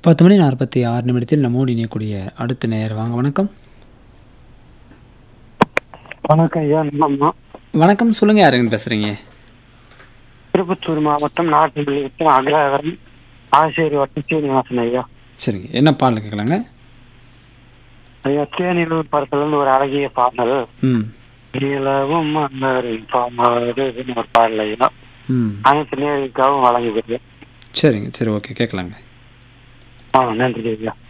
பத்து மணி நாற்பத்தி ஆறு நிமிடத்தில் நம்மோடு இணையக்கூடிய அடுத்த நேர் வாங்க வணக்கம் வணக்கம் ஐயா நம்மம்மா வணக்கம் சொல்லுங்க யாருங்க பேசுறீங்க திருப்பத்தூர் மாவட்டம் நாட்டுப்பள்ளி வட்டம் அகலாவரம் ஆசிரியர் வட்டம் சீனிவாசன் ஐயா சரிங்க என்ன பாடல் கேட்கலாங்க ஐயா தேனிலூர் படத்துல இருந்து ஒரு அழகிய பாடல் ம் நிலவும் மன்னரின் பாடுன்னு ஒரு பாடல் ஐயா ம் அனைத்து நேர்களுக்காகவும் வழங்குகிறது சரிங்க சரி ஓகே கேட்கலாங்க ஆ நன்றி ஐயா